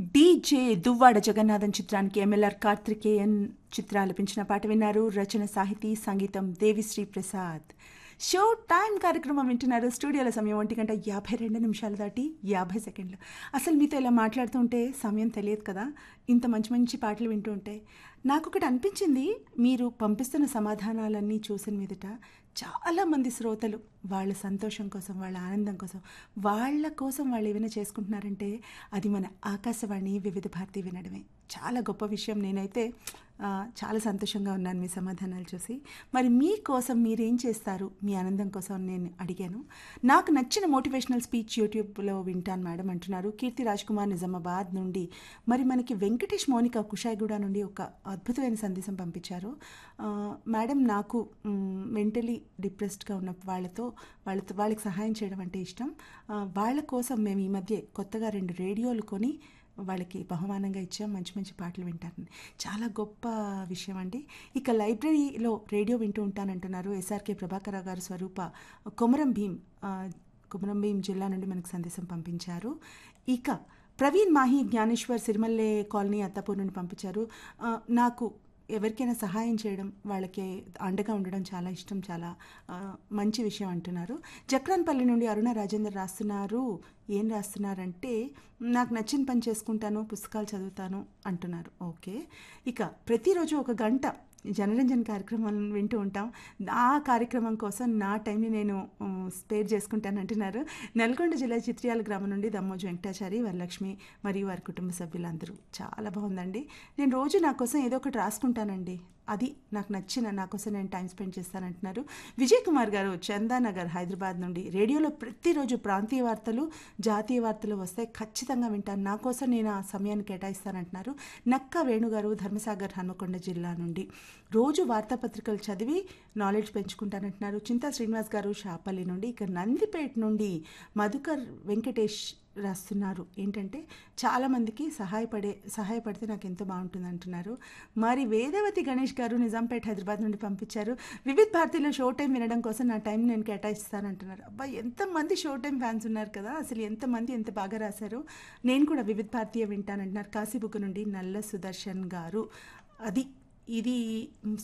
DJ Duvvada Jagannathan చిత్రానికి MLR Karthikeyan చిత్ర ఆలపించిన పాట విన్నారు రచన సాహితీ సంగీతం దేవిశ్రీ ప్రసాద్ షో టైం కార్యక్రమం వింటున్నారు స్టూడియోల సమయం ఒంటి గంట యాభై రెండు నిమిషాలు దాటి యాభై సెకండ్లు అసలు మీతో ఇలా మాట్లాడుతుంటే సమయం తెలియదు కదా ఇంత మంచి మంచి పాటలు వింటూ ఉంటే నాకు ఒకటి అనిపించింది మీరు పంపిస్తున్న సమాధానాలన్నీ చూసిన మీదట చాలామంది శ్రోతలు వాళ్ళ సంతోషం కోసం వాళ్ళ ఆనందం కోసం వాళ్ళ కోసం వాళ్ళు ఏమైనా చేసుకుంటున్నారంటే అది మన ఆకాశవాణి వివిధ భారతి వినడమే చాలా గొప్ప విషయం నేనైతే ఆ, చాలా సంతోషంగా ఉన్నాను మీ సమాధానాలు చూసి మరి మీకోసం మీరేం చేస్తారు మీ ఆనందం కోసం నేను అడిగాను నాకు నచ్చిన మోటివేషనల్ స్పీచ్ యూట్యూబ్లో వింటాను మేడం అంటున్నారు కీర్తి రాజ్ కుమార్ నిజామాబాద్ నుండి మరి మనకి వెంకటేష్ మౌనిక కుషాయిగూడ నుండి ఒక అద్భుతమైన సందేశం పంపించారు ఆ, మేడం నాకు మెంటలీ డిప్రెస్డ్గా ఉన్న వాళ్ళతో వాళ్ళతో వాళ్ళకి సహాయం చేయడం అంటే ఇష్టం ఆ, వాళ్ళ కోసం మేము ఈ మధ్య కొత్తగా రెండు రేడియోలు కొని వాళ్ళకి బహుమానంగా ఇచ్చాం మంచి మంచి పాటలు వింటారని చాలా గొప్ప విషయం అండి ఇక లైబ్రరీలో రేడియో వింటూ ఉంటానంటున్నారు ఎస్ఆర్కే ప్రభాకరరావు గారు స్వరూప కొమరం భీం ఆ, కొమరం భీం జిల్లా నుండి మనకు సందేశం పంపించారు ఇక ప్రవీణ్ మాహి జ్ఞానేశ్వర్ సిరిమల్లే కాలనీ అత్తాపూర్ నుండి పంపించారు ఆ, నాకు ఎవరికైనా సహాయం చేయడం వాళ్ళకి అండగా ఉండడం చాలా ఇష్టం చాలా ఆ, మంచి విషయం అంటున్నారు జక్రాన్పల్లి నుండి అరుణ రాజేందర్ రాస్తున్నారు ఏం రాస్తున్నారంటే నాకు నచ్చిన పని చేసుకుంటాను పుస్తకాలు చదువుతాను అంటున్నారు ఓకే ఇక ప్రతిరోజు ఒక గంట జనరంజన్ కార్యక్రమం వింటూ ఉంటాం ఆ కార్యక్రమం కోసం నా టైంని నేను ఉమ్, స్పేర్ చేసుకుంటాను అంటున్నారు నల్గొండ జిల్లా చిత్రియాల గ్రామం నుండి దమ్మోజు వెంకటాచారి వరలక్ష్మి మరియు వారి కుటుంబ సభ్యులందరూ చాలా బాగుందండి నేను రోజు నా కోసం ఏదో ఒకటి రాసుకుంటానండి అది నాకు నచ్చిన నా కోసం నేను టైం స్పెండ్ చేస్తానంటున్నారు విజయ్ కుమార్ గారు చందానగర్ హైదరాబాద్ నుండి రేడియోలో ప్రతిరోజు ప్రాంతీయ వార్తలు జాతీయ వార్తలు వస్తే ఖచ్చితంగా వింటాను నా కోసం నేను ఆ సమయాన్ని కేటాయిస్తానంటున్నారు నక్క వేణుగారు ధర్మసాగర్ హన్మకొండ జిల్లా నుండి రోజు వార్తాపత్రికలు చదివి నాలెడ్జ్ పెంచుకుంటానంటున్నారు చింతా శ్రీనివాస్ గారు షాపల్లి నుండి ఇక నందిపేట నుండి మధుకర్ వెంకటేష్ రాస్తున్నారు ఏంటంటే చాలామందికి సహాయపడే సహాయపడితే నాకు ఎంతో బాగుంటుంది అంటున్నారు మరి వేదవతి గణేష్ గారు నిజాంపేట హైదరాబాద్ నుండి పంపించారు వివిధ్ భారతిలో షో టైం వినడం కోసం నా టైం నేను కేటాయిస్తానంటున్నారు అబ్బా ఎంతమంది షో టైం ఫ్యాన్స్ ఉన్నారు కదా అసలు ఎంతమంది ఎంత బాగా రాశారు నేను కూడా వివిధ్ భారతీయ వింటానంటున్నారు కాశీబుక్ నుండి నల్ల సుదర్శన్ గారు అది ఇది